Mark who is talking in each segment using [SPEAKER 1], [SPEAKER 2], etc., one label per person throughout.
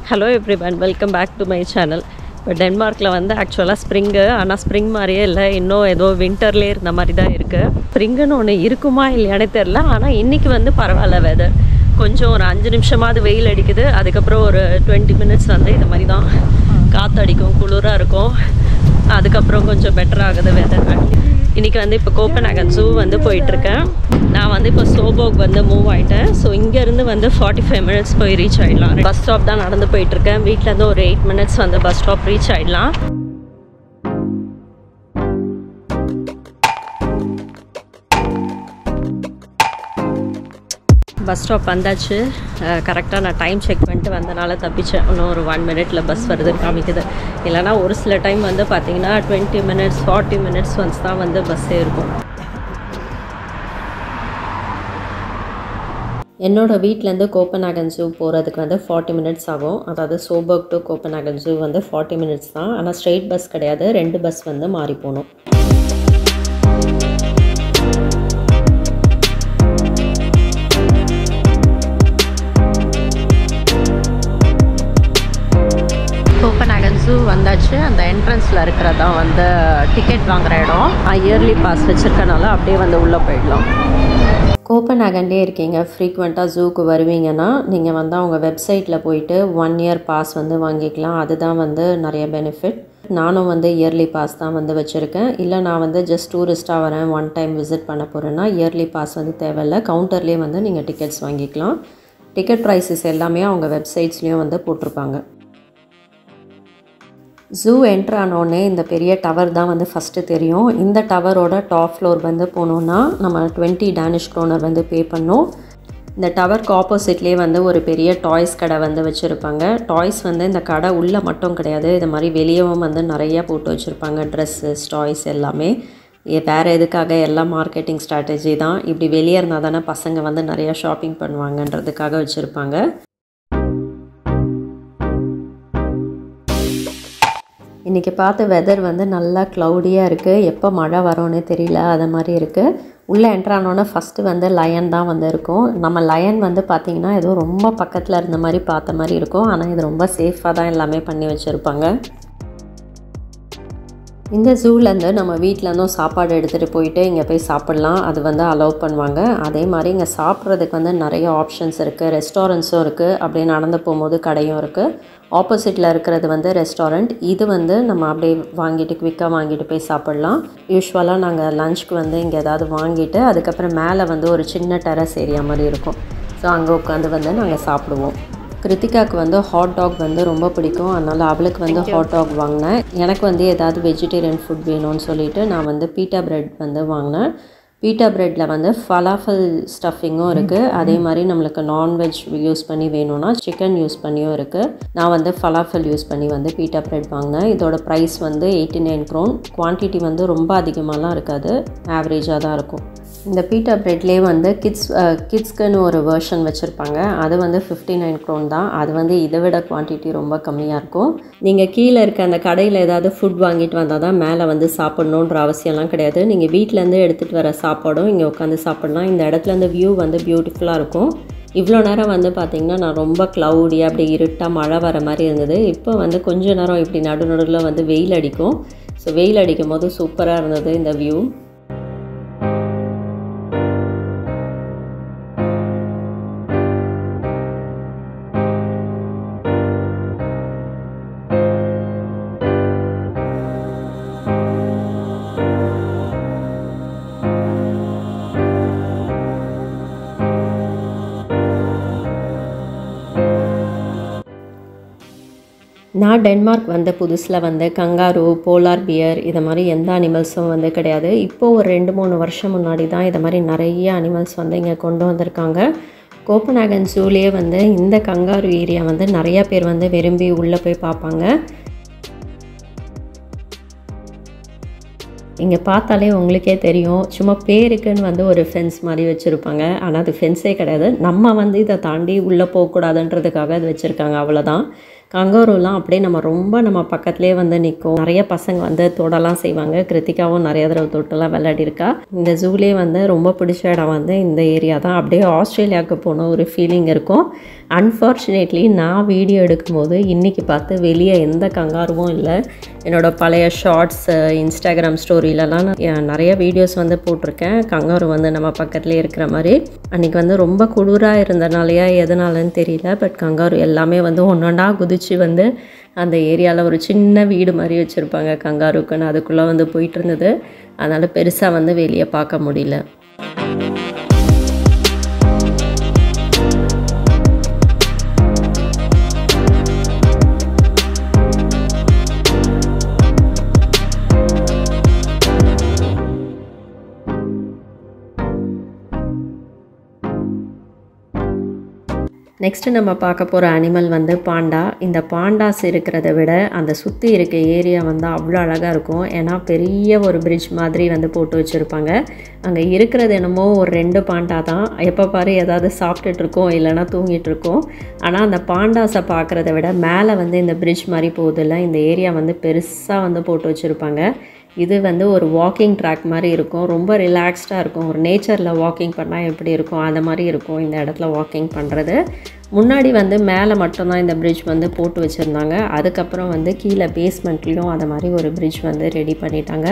[SPEAKER 1] Hello everyone welcome back to my channel இப்போ டென்மார்க்கில் வந்து ஆக்சுவலாக ஸ்ப்ரிங்கு ஆனால் ஸ்ப்ரிங் மாதிரியே இல்லை இன்னும் ஏதோ வின்டர்லேயே இருந்த மாதிரி தான் இருக்குது ஸ்ப்ரிங்குன்னு ஒன்று இருக்குமா இல்லையானே தெரில ஆனால் இன்றைக்கி வந்து பரவாயில்ல வெதர் கொஞ்சம் ஒரு அஞ்சு நிமிஷமாவது வெயில் அடிக்குது அதுக்கப்புறம் ஒரு டுவெண்ட்டி மினிட்ஸ் வந்து இது மாதிரி தான் காற்றடிக்கும் குளிராக இருக்கும் அதுக்கப்புறம் கொஞ்சம் பெட்டர் ஆகுது வெதர் இன்றைக்கி வந்து இப்போ கோப்பநாகன் ஜூ வந்து போயிட்டுருக்கேன் நான் வந்து இப்போ சோபோக் வந்து மூவ் ஆகிட்டேன் ஸோ இங்கேருந்து வந்து ஃபார்ட்டி ஃபைவ் மினிட்ஸ் போய் ரீச் ஆகிடலாம் பஸ் ஸ்டாப் தான் நடந்து போயிட்டுருக்கேன் வீட்டிலேருந்து ஒரு எயிட் மினிட்ஸ் வந்து பஸ் ஸ்டாப் ரீச் ஆகிடலாம் பஸ் ஸ்டாப் வந்தாச்சு கரெக்டாக நான் டைம் செக் பண்ணிட்டு வந்தனால தப்பிச்சேன் இன்னும் ஒரு ஒன் மினிட்ல பஸ் வருதுன்னு காமிக்குது இல்லைனா ஒரு சில டைம் வந்து பார்த்தீங்கன்னா twenty minutes forty minutes once தான் வந்து பஸ்ஸே இருக்கும் என்னோடய வீட்டிலேருந்து கோப்பநாகன் ஜூ போகிறதுக்கு வந்து ஃபார்ட்டி மினிட்ஸ் ஆகும் அதாவது சோபர்க் டு கோப்பநாகன் ஜூ வந்து ஃபார்ட்டி மினிட்ஸ் தான் ஆனால் ஸ்ட்ரெயிட் பஸ் கிடையாது ரெண்டு பஸ் வந்து மாறி போகணும் கோப்பநாகன் ஜூ வந்தாச்சு அந்த என்ட்ரன்ஸில் இருக்கிறதான் வந்து டிக்கெட் வாங்குகிற இடம் இயர்லி பாஸ் வச்சுருக்கனால அப்படியே வந்து உள்ளே போயிடலாம் கோப்பநாகன்லேயே இருக்கீங்க ஃப்ரீக்வெண்ட்டாக ஜூக்கு வருவீங்கன்னா நீங்கள் வந்து அவங்க வெப்சைட்டில் போயிட்டு ஒன் இயர் பாஸ் வந்து வாங்கிக்கலாம் அதுதான் வந்து நிறைய பெனிஃபிட் நானும் வந்து இயர்லி பாஸ் தான் வந்து வச்சுருக்கேன் இல்லை நான் வந்து ஜஸ்ட் டூரிஸ்ட்டாக வரேன் ஒன் டைம் விசிட் பண்ண போகிறேன்னா இயர்லி பாஸ் வந்து தேவையில்லை கவுண்டர்லேயே வந்து நீங்கள் டிக்கெட்ஸ் வாங்கிக்கலாம் டிக்கெட் ப்ரைஸஸ் எல்லாமே அவங்க வெப்சைட்ஸ்லேயும் வந்து போட்டிருப்பாங்க ஜூ என்ட்ரு ஆனோடனே இந்த பெரிய டவர் தான் வந்து ஃபஸ்ட்டு தெரியும் இந்த டவரோட டாப் ஃப்ளோர் வந்து போனோன்னா நம்ம டுவெண்ட்டி டேனிஷ் க்ரோனர் வந்து பே பண்ணோம் இந்த டவருக்கு ஆப்போசிட்லேயே வந்து ஒரு பெரிய டாய்ஸ் கடை வந்து வச்சுருப்பாங்க டாய்ஸ் வந்து இந்த கடை உள்ளே மட்டும் கிடையாது இது மாதிரி வெளியவும் வந்து நிறையா போட்டு வச்சுருப்பாங்க ட்ரெஸ்ஸஸ் டாய்ஸ் எல்லாமே வேறு எதுக்காக எல்லாம் மார்க்கெட்டிங் ஸ்ட்ராட்டஜி தான் இப்படி வெளியே இருந்தால் தானே பசங்க வந்து நிறையா ஷாப்பிங் பண்ணுவாங்கன்றதுக்காக வச்சுருப்பாங்க இன்றைக்கி பார்த்த வெதர் வந்து நல்லா க்ளவுடியாக இருக்குது எப்போ மழை வரும்னே தெரியல அது மாதிரி இருக்குது உள்ளே என்ட்ரானோன்னே ஃபஸ்ட்டு வந்து லயன் தான் வந்து இருக்கும் நம்ம லயன் வந்து பார்த்திங்கன்னா ஏதோ ரொம்ப பக்கத்தில் இருந்த மாதிரி பார்த்த மாதிரி இருக்கும் ஆனால் இது ரொம்ப சேஃபாக தான் எல்லாமே பண்ணி வச்சுருப்பாங்க இந்த ஜூலேருந்து நம்ம வீட்டிலேருந்தும் சாப்பாடு எடுத்துகிட்டு போயிட்டு இங்கே போய் சாப்பிட்லாம் அது வந்து அலோவ் பண்ணுவாங்க அதே மாதிரி இங்கே சாப்பிட்றதுக்கு வந்து நிறைய ஆப்ஷன்ஸ் இருக்குது ரெஸ்டாரண்ட்ஸும் இருக்குது அப்படியே நடந்து போகும்போது கடையும் இருக்குது ஆப்போசிட்டில் இருக்கிறது வந்து ரெஸ்டாரண்ட் இது வந்து நம்ம அப்படியே வாங்கிட்டு குவிக்காக வாங்கிட்டு போய் சாப்பிட்லாம் யூஸ்வலாக நாங்கள் லஞ்சுக்கு வந்து இங்கே ஏதாவது வாங்கிட்டு அதுக்கப்புறம் மேலே வந்து ஒரு சின்ன டெரஸ் ஏரியா மாதிரி இருக்கும் ஸோ அங்கே உட்காந்து வந்து நாங்கள் சாப்பிடுவோம் கிருத்திகாவுக்கு வந்து ஹாட் டாக் வந்து ரொம்ப பிடிக்கும் அதனால் அவளுக்கு வந்து ஹாட் டாக் வாங்கினேன் எனக்கு வந்து ஏதாவது வெஜிடேரியன் ஃபுட் வேணும்னு சொல்லிட்டு நான் வந்து பீட்டா பிரெட் வந்து வாங்கினேன் பீட்டா ப்ரெட்டில் வந்து ஃபலாஃபல் ஸ்டஃபிங்கும் இருக்குது அதே மாதிரி நம்மளுக்கு நான்வெஜ் யூஸ் பண்ணி வேணும்னா சிக்கன் யூஸ் பண்ணியும் இருக்குது நான் வந்து ஃபலாஃபல் யூஸ் பண்ணி வந்து பீட்டா ப்ரெட் வாங்கினேன் இதோட ப்ரைஸ் வந்து எயிட்டி நைன் க்ரோன் குவான்டிட்டி வந்து ரொம்ப அதிகமாகலாம் இருக்காது ஆவரேஜாக தான் இருக்கும் இந்த பீட்டா ப்ரெட்லேயே வந்து கிட்ஸ் கிட்ஸ்க்குன்னு ஒரு வேர்ஷன் வச்சுருப்பாங்க அது வந்து ஃபிஃப்டி நைன் க்ரோன் தான் அது வந்து இதை விட குவான்டிட்டி ரொம்ப கம்மியாக இருக்கும் நீங்கள் கீழே இருக்க அந்த கடையில் ஏதாவது ஃபுட் வாங்கிட்டு வந்தால் தான் மேலே வந்து சாப்பிட்ணுன்ற அவசியம்லாம் கிடையாது நீங்கள் வீட்டிலேருந்து எடுத்துகிட்டு வர சாப்பாடும் இங்கே உட்காந்து சாப்பிட்லாம் இந்த இடத்துல இந்த வியூ வந்து பியூட்டிஃபுல்லாக இருக்கும் இவ்வளோ நேரம் வந்து பார்த்திங்கன்னா நான் ரொம்ப க்ளவுடியாக அப்படி இருட்டாக மழை வர மாதிரி இருந்தது இப்போ வந்து கொஞ்ச நேரம் இப்படி நடு நடுவில் வந்து வெயில் அடிக்கும் ஸோ வெயில் அடிக்கும் போது சூப்பராக இருந்தது இந்த வியூ நான் டென்மார்க் வந்த புதுசில் வந்து கங்காரு போலார் பியர் இதை மாதிரி எந்த அனிமல்ஸும் வந்து கிடையாது இப்போது ஒரு ரெண்டு மூணு வருஷம் முன்னாடி தான் இதை மாதிரி நிறைய அனிமல்ஸ் வந்து இங்கே கொண்டு வந்திருக்காங்க கோப்பநாகன் ஜூலேயே வந்து இந்த கங்காரு ஏரியா வந்து நிறையா பேர் வந்து விரும்பி உள்ளே போய் பார்ப்பாங்க இங்கே பார்த்தாலே உங்களுக்கே தெரியும் சும்மா பேருக்குன்னு வந்து ஒரு ஃபென்ஸ் மாதிரி வச்சுருப்பாங்க ஆனால் அது ஃபென்ஸே கிடையாது நம்ம வந்து இதை தாண்டி உள்ளே போகக்கூடாதுன்றதுக்காக அது வச்சுருக்காங்க அவ்வளோதான் கங்காருலாம் அப்படியே நம்ம ரொம்ப நம்ம பக்கத்துலேயே வந்து நிற்கும் நிறைய பசங்க வந்து தொடலாம் செய்வாங்க கிருத்திகாவும் நிறைய தடவை தொட்டெல்லாம் விளையாடிருக்கா இந்த ஜூலே வந்து ரொம்ப பிடிச்ச இடம் வந்து இந்த ஏரியா தான் அப்படியே ஆஸ்திரேலியாவுக்கு போன ஒரு ஃபீலிங் இருக்கும் அன்ஃபார்ச்சுனேட்லி நான் வீடியோ எடுக்கும்போது இன்றைக்கி பார்த்து வெளியே எந்த கங்காருவும் இல்லை என்னோட பழைய ஷார்ட்ஸு இன்ஸ்டாகிராம் ஸ்டோரியிலலாம் நான் என் நிறைய வீடியோஸ் வந்து போட்டிருக்கேன் கங்காரு வந்து நம்ம பக்கத்துலேயே இருக்கிற மாதிரி அன்றைக்கி வந்து ரொம்ப குளிராக இருந்தனாலையா எதனாலன்னு தெரியல பட் கங்காரு எல்லாமே வந்து ஒன்றொன்றா குதிச்சு வந்து அந்த ஏரியாவில் ஒரு சின்ன வீடு மாதிரி வச்சுருப்பாங்க கங்காருக்குன்னு அதுக்குள்ளே வந்து போயிட்டு இருந்தது அதனால் பெருசாக வந்து வெளியே பார்க்க முடியல நெக்ஸ்ட்டு நம்ம பார்க்க போகிற அனிமல் வந்து பாண்டா இந்த பாண்டாஸ் இருக்கிறத விட அந்த சுற்றி இருக்க ஏரியா வந்து அவ்வளோ அழகாக இருக்கும் ஏன்னா பெரிய ஒரு பிரிட்ஜ் மாதிரி வந்து போட்டு வச்சுருப்பாங்க அங்கே இருக்கிறது என்னமோ ஒரு ரெண்டு பாண்டா தான் எப்போ பாரு ஏதாவது சாப்பிட்டுட்டு இருக்கோம் இல்லைன்னா தூங்கிட்டு இருக்கோம் ஆனால் அந்த பாண்டாஸை பார்க்குறத விட மேலே வந்து இந்த பிரிட்ஜ் மாதிரி போகுதில்ல இந்த ஏரியா வந்து பெருசாக வந்து போட்டு வச்சுருப்பாங்க இது வந்து ஒரு வாக்கிங் ட்ராக் மாதிரி இருக்கும் ரொம்ப ரிலாக்ஸ்டாக இருக்கும் ஒரு நேச்சரில் வாக்கிங் பண்ணால் எப்படி இருக்கும் அந்த மாதிரி இருக்கும் இந்த இடத்துல வாக்கிங் பண்ணுறது முன்னாடி வந்து மேலே மட்டும்தான் இந்த பிரிட்ஜ் வந்து போட்டு வச்சுருந்தாங்க அதுக்கப்புறம் வந்து கீழே பேஸ்மெண்ட்லேயும் அந்த மாதிரி ஒரு பிரிட்ஜ் வந்து ரெடி பண்ணிட்டாங்க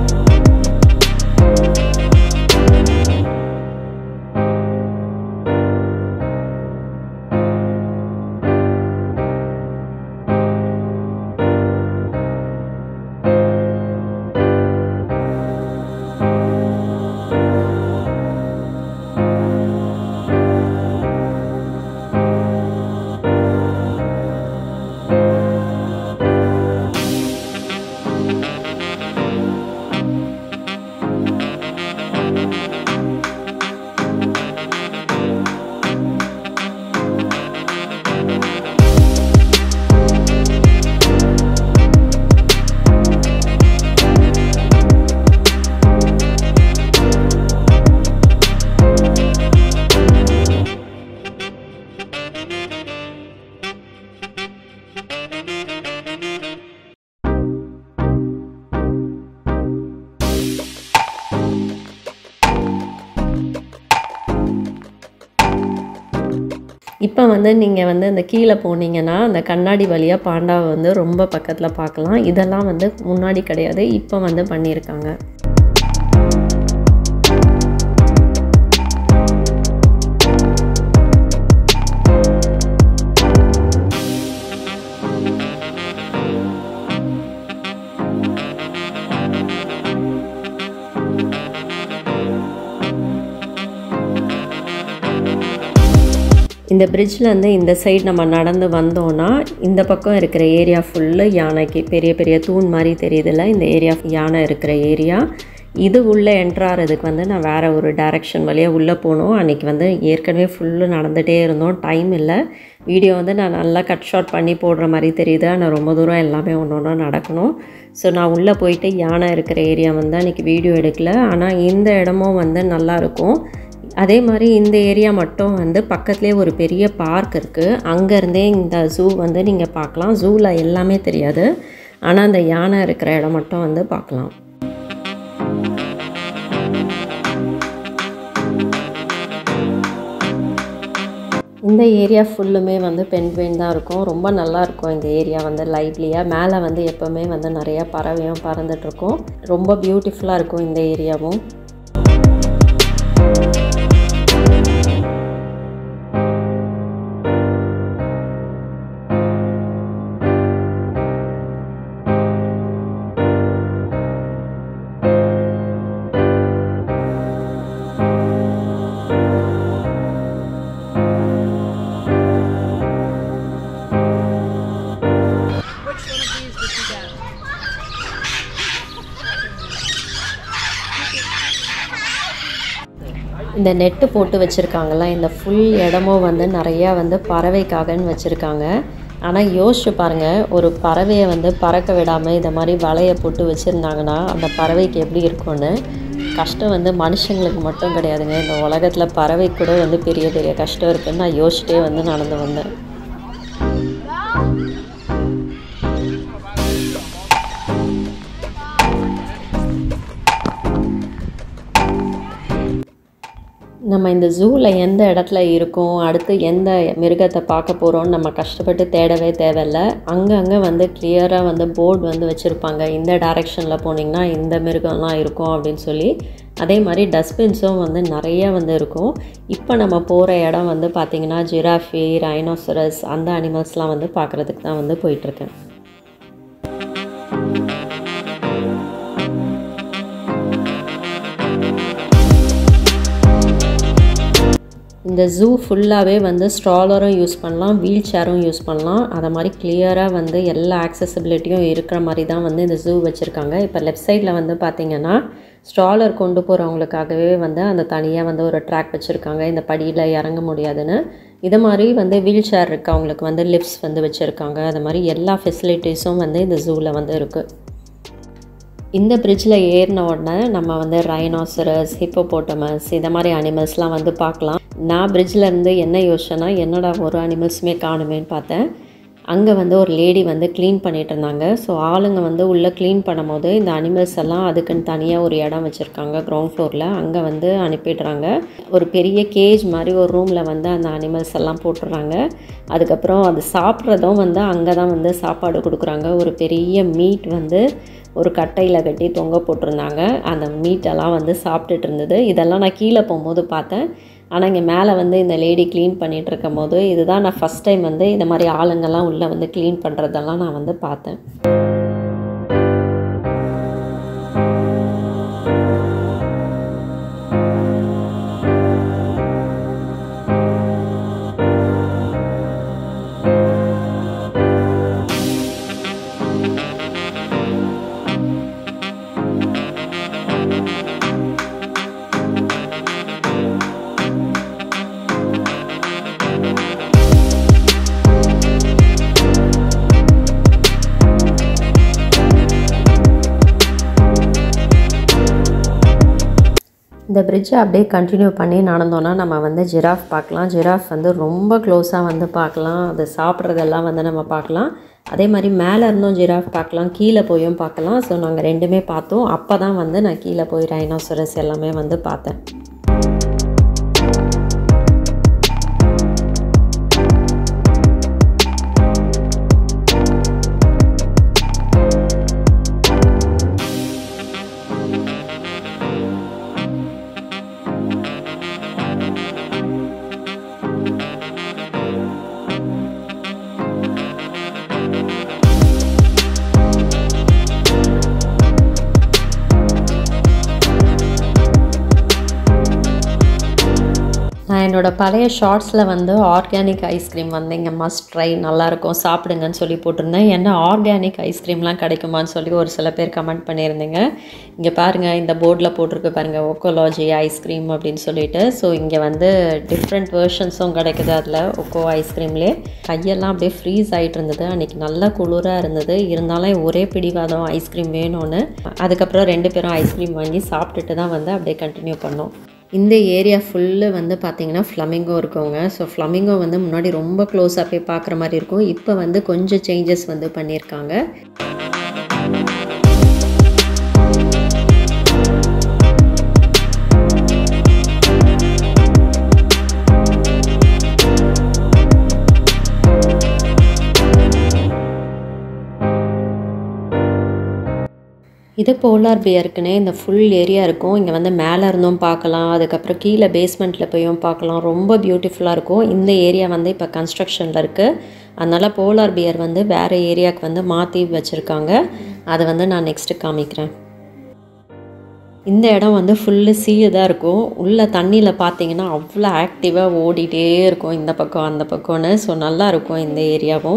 [SPEAKER 1] இப்போ வந்து நீங்கள் வந்து இந்த கீழே போனீங்கன்னா அந்த கண்ணாடி வழியாக பாண்டாவை வந்து ரொம்ப பக்கத்தில் பார்க்கலாம் இதெல்லாம் வந்து முன்னாடி கிடையாது இப்போ வந்து பண்ணியிருக்காங்க இந்த பிரிட்ஜ்லேருந்து இந்த சைடு நம்ம நடந்து வந்தோன்னா இந்த பக்கம் இருக்கிற ஏரியா ஃபுல்லு யானைக்கு பெரிய பெரிய தூண் மாதிரி தெரியுதுல்ல இந்த ஏரியா யானை இருக்கிற ஏரியா இது உள்ளே என்ட்ராகிறதுக்கு வந்து நான் வேறு ஒரு டைரக்ஷன் வழியாக உள்ளே போனோம் அன்றைக்கி வந்து ஏற்கனவே ஃபுல்லு நடந்துகிட்டே இருந்தோம் டைம் இல்லை வீடியோ வந்து நான் நல்லா கட் ஷாட் பண்ணி போடுற மாதிரி தெரியுது ஆனால் ரொம்ப தூரம் எல்லாமே ஒன்று ஒன்றா நடக்கணும் ஸோ நான் உள்ளே போயிட்டு யானை இருக்கிற ஏரியா வந்து அன்றைக்கி வீடியோ எடுக்கல ஆனால் இந்த இடமும் வந்து நல்லாயிருக்கும் அதே மாதிரி இந்த ஏரியா மட்டும் வந்து பக்கத்துலேயே ஒரு பெரிய பார்க் இருக்குது அங்கேருந்தே இந்த ஜூ வந்து நீங்கள் பார்க்கலாம் ஜூவில் எல்லாமே தெரியாது ஆனால் அந்த யானை இருக்கிற இடம் மட்டும் வந்து பார்க்கலாம் இந்த ஏரியா ஃபுல்லுமே வந்து பென்குயின் தான் இருக்கும் ரொம்ப நல்லா இருக்கும் இந்த ஏரியா வந்து லைவ்லியாக மேலே வந்து எப்போவுமே வந்து நிறையா பறவையும் பறந்துட்டுருக்கும் ரொம்ப பியூட்டிஃபுல்லாக இருக்கும் இந்த ஏரியாவும்
[SPEAKER 2] Which one of these did you get?
[SPEAKER 1] இந்த நெட்டு போட்டு வச்சுருக்காங்கல்ல இந்த ஃபுல் இடமும் வந்து நிறையா வந்து பறவைக்காகன்னு வச்சுருக்காங்க ஆனால் யோசிச்சு பாருங்கள் ஒரு பறவையை வந்து பறக்க விடாமல் இதை மாதிரி வலையை போட்டு வச்சுருந்தாங்கன்னா அந்த பறவைக்கு எப்படி இருக்கும்னு கஷ்டம் வந்து மனுஷங்களுக்கு மட்டும் கிடையாதுங்க இந்த உலகத்தில் பறவை கூட வந்து பெரிய பெரிய கஷ்டம் இருக்குன்னு நான் யோசிச்சிட்டே வந்து நடந்து வந்தேன் நம்ம இந்த ஜூவில் எந்த இடத்துல இருக்கோம் அடுத்து எந்த மிருகத்தை பார்க்க போகிறோம்னு நம்ம கஷ்டப்பட்டு தேடவே தேவையில்ல அங்கங்கே வந்து கிளியராக வந்து போர்டு வந்து வச்சுருப்பாங்க இந்த டைரெக்ஷனில் போனீங்கன்னா இந்த மிருகம்லாம் இருக்கும் அப்படின்னு சொல்லி அதே மாதிரி டஸ்ட்பின்ஸும் வந்து நிறைய வந்து இருக்கும் இப்போ நம்ம போகிற இடம் வந்து பார்த்திங்கன்னா ஜிராஃபி ரைனோசரஸ் அந்த அனிமல்ஸ்லாம் வந்து பார்க்குறதுக்கு தான் வந்து போயிட்டுருக்கேன் இந்த ஜூ ஃபுல்லாகவே வந்து ஸ்ட்ராலரும் யூஸ் பண்ணலாம் வீல் சேரும் யூஸ் பண்ணலாம் அதை மாதிரி கிளியராக வந்து எல்லா ஆக்சசிபிலிட்டியும் இருக்கிற மாதிரி தான் வந்து இந்த ஜூ வச்சுருக்காங்க இப்போ லெஃப்ட் சைடில் வந்து பார்த்திங்கன்னா ஸ்ட்ராலர் கொண்டு போகிறவங்களுக்காகவே வந்து அந்த தனியாக வந்து ஒரு ட்ராக் வச்சுருக்காங்க இந்த படியில் இறங்க முடியாதுன்னு இது மாதிரி வந்து வீல் சேர் இருக்கவங்களுக்கு வந்து லிஃப்ட்ஸ் வந்து வச்சுருக்காங்க அது மாதிரி எல்லா ஃபெசிலிட்டிஸும் வந்து இந்த ஜூவில் வந்து இருக்குது இந்த பிரிட்ஜில் ஏறின உடனே நம்ம வந்து ரைனாசரஸ் ஹிப்போபோட்டமஸ் இதை மாதிரி அனிமல்ஸ்லாம் வந்து பார்க்கலாம் நான் பிரிட்ஜில் இருந்து என்ன யோசிச்சேன்னா என்னடா ஒரு அனிமல்ஸுமே காணுமேன்னு பார்த்தேன் அங்கே வந்து ஒரு லேடி வந்து க்ளீன் பண்ணிகிட்டு இருந்தாங்க ஸோ ஆளுங்க வந்து உள்ளே க்ளீன் பண்ணும்போது இந்த அனிமல்ஸ் எல்லாம் அதுக்குன்னு தனியாக ஒரு இடம் வச்சுருக்காங்க கிரவுண்ட் ஃப்ளோரில் அங்கே வந்து அனுப்பிடுறாங்க ஒரு பெரிய கேஜ் மாதிரி ஒரு ரூமில் வந்து அந்த அனிமல்ஸ் எல்லாம் போட்டுடுறாங்க அதுக்கப்புறம் அது சாப்பிட்றதும் வந்து அங்கே தான் வந்து சாப்பாடு கொடுக்குறாங்க ஒரு பெரிய மீட் வந்து ஒரு கட்டையில் கட்டி தொங்க போட்டிருந்தாங்க அந்த மீட்டெல்லாம் வந்து சாப்பிட்டுட்டு இருந்தது இதெல்லாம் நான் கீழே போகும்போது பார்த்தேன் ஆனால் இங்கே மேலே வந்து இந்த லேடி க்ளீன் பண்ணிகிட்டு இருக்கும் போது இதுதான் நான் ஃபஸ்ட் டைம் வந்து இந்த மாதிரி ஆளுங்கெல்லாம் உள்ளே வந்து க்ளீன் பண்ணுறதெல்லாம் நான் வந்து பார்த்தேன் இந்த பிரிட்ஜை அப்படியே கண்டினியூ பண்ணி நடந்தோன்னா நம்ம வந்து ஜிராஃப் பார்க்கலாம் ஜிராஃப் வந்து ரொம்ப க்ளோஸாக வந்து பார்க்கலாம் அது சாப்பிட்றதெல்லாம் வந்து நம்ம பார்க்கலாம் அதே மாதிரி மேலே இருந்தும் ஜிராஃப் பார்க்கலாம் கீழே போயும் பார்க்கலாம் ஸோ நாங்கள் ரெண்டுமே பார்த்தோம் அப்போ தான் வந்து நான் கீழே போய் ரைனோசரஸ் எல்லாமே வந்து பார்த்தேன் நான் என்னோடய பழைய ஷார்ட்ஸில் வந்து ஆர்கானிக் ஐஸ்கிரீம் வந்து இங்கே மஸ்ட் ட்ரை நல்லாயிருக்கும் சாப்பிடுங்கன்னு சொல்லி போட்டிருந்தேன் என்ன ஆர்கானிக் ஐஸ்கிரீம்லாம் கிடைக்குமான்னு சொல்லி ஒரு சில பேர் கமெண்ட் பண்ணியிருந்தீங்க இங்கே பாருங்கள் இந்த போர்டில் போட்டிருக்கு பாருங்கள் ஒக்கோலாஜி ஐஸ்கிரீம் அப்படின்னு சொல்லிட்டு ஸோ இங்கே வந்து டிஃப்ரெண்ட் வேர்ஷன்ஸும் கிடைக்குது அதில் ஒக்கோ ஐஸ்கிரீம்லேயே கையெல்லாம் அப்படியே ஃப்ரீஸ் ஆகிட்டு இருந்தது அன்றைக்கி நல்லா குளிராக இருந்தது இருந்தாலும் ஒரே பிடிவாதம் ஐஸ்கிரீம் வேணும்னு அதுக்கப்புறம் ரெண்டு பேரும் ஐஸ்கிரீம் வாங்கி சாப்பிட்டுட்டு தான் வந்து அப்படியே கண்டினியூ பண்ணோம் இந்த ஏரியா ஃபுல்லு வந்து பார்த்திங்கன்னா ஃப்ளமிங்கோ இருக்குங்க ஸோ ஃப்ளமிங்கோ வந்து முன்னாடி ரொம்ப க்ளோஸாக போய் பார்க்குற மாதிரி இருக்கும் இப்போ வந்து கொஞ்சம் சேஞ்சஸ் வந்து பண்ணியிருக்காங்க இது போலார் பியருக்குன்னே இந்த ஃபுல் ஏரியா இருக்கும் இங்கே வந்து மேலே இருந்தும் பார்க்கலாம் அதுக்கப்புறம் கீழே பேஸ்மெண்ட்டில் போயும் பார்க்கலாம் ரொம்ப பியூட்டிஃபுல்லாக இருக்கும் இந்த ஏரியா வந்து இப்போ கன்ஸ்ட்ரக்ஷனில் இருக்குது அதனால் போலார் பியர் வந்து வேறு ஏரியாவுக்கு வந்து மாற்றி வச்சுருக்காங்க அதை வந்து நான் நெக்ஸ்ட்டு காமிக்கிறேன் இந்த இடம் வந்து ஃபுல்லு சீழு தான் இருக்கும் உள்ளே தண்ணியில் பார்த்தீங்கன்னா அவ்வளோ ஆக்டிவாக ஓடிட்டே இருக்கும் இந்த பக்கம் அந்த பக்கம்னு ஸோ நல்லா இருக்கும் இந்த ஏரியாவும்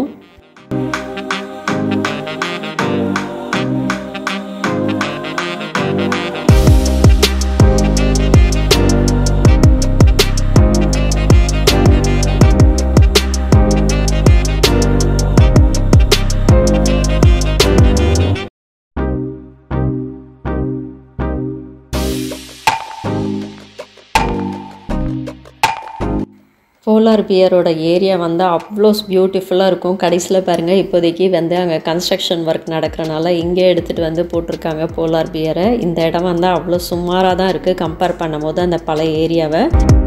[SPEAKER 1] போலார் பியரோட ஏரியா வந்து அவ்வளோ பியூட்டிஃபுல்லாக இருக்கும் கடைசியில் பாருங்கள் இப்போதைக்கு வந்து அங்கே கன்ஸ்ட்ரக்ஷன் ஒர்க் நடக்கிறனால இங்கே எடுத்துகிட்டு வந்து போட்டிருக்காங்க போலார் பியரை இந்த இடம் வந்து அவ்வளோ சுமாராக தான் இருக்குது கம்பேர் பண்ணும்போது அந்த பழைய ஏரியாவை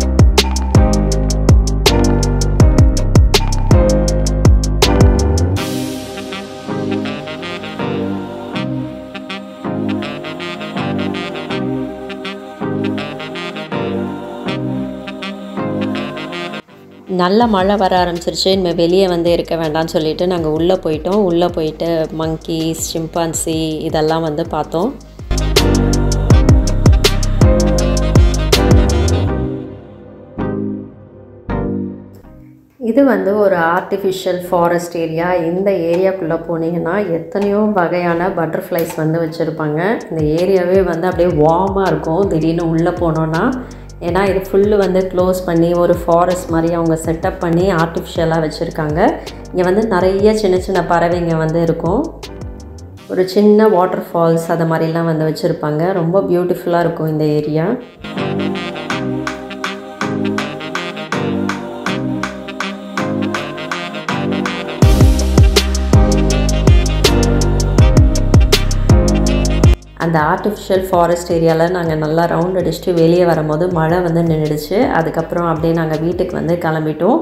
[SPEAKER 1] நல்ல மழை வர ஆரம்பிச்சிருச்சு இனிமேல் வெளியே வந்து இருக்க வேண்டாம்னு சொல்லிட்டு நாங்கள் உள்ளே போயிட்டோம் உள்ளே போயிட்டு மங்கீஸ் சிம்பான்சி இதெல்லாம் வந்து பார்த்தோம் இது வந்து ஒரு ஆர்டிஃபிஷியல் ஃபாரஸ்ட் ஏரியா இந்த ஏரியாக்குள்ளே போனீங்கன்னா எத்தனையோ வகையான பட்டர்ஃப்ளைஸ் வந்து வச்சுருப்பாங்க இந்த ஏரியாவே வந்து அப்படியே வார்மாக இருக்கும் திடீர்னு உள்ளே போனோன்னா ஏன்னா இது ஃபுல்லு வந்து க்ளோஸ் பண்ணி ஒரு ஃபாரஸ்ட் மாதிரி அவங்க செட்டப் பண்ணி ஆர்டிஃபிஷியலாக வச்சுருக்காங்க இங்கே வந்து நிறைய சின்ன சின்ன பறவைங்க வந்து இருக்கும் ஒரு சின்ன வாட்டர் ஃபால்ஸ் அது மாதிரிலாம் வந்து வச்சுருப்பாங்க ரொம்ப பியூட்டிஃபுல்லாக இருக்கும் இந்த ஏரியா அந்த ஆர்டிஃபிஷியல் ஃபாரஸ்ட் ஏரியாவில் நாங்கள் நல்லா ரவுண்ட் அடிச்சுட்டு வெளியே வரும்போது மழை வந்து நின்றுடுச்சு அதுக்கப்புறம் அப்படியே நாங்கள் வீட்டுக்கு வந்து கிளம்பிட்டோம்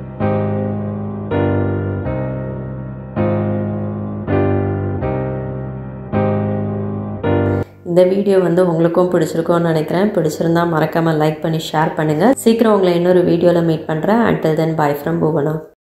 [SPEAKER 1] இந்த வீடியோ வந்து உங்களுக்கும் பிடிச்சிருக்கும்னு நினைக்கிறேன் பிடிச்சிருந்தா மறக்காமல் லைக் பண்ணி ஷேர் பண்ணுங்கள் சீக்கிரம் உங்களை இன்னொரு வீடியோவில் மீட் பண்ணுறேன் until then bye from Bhuvana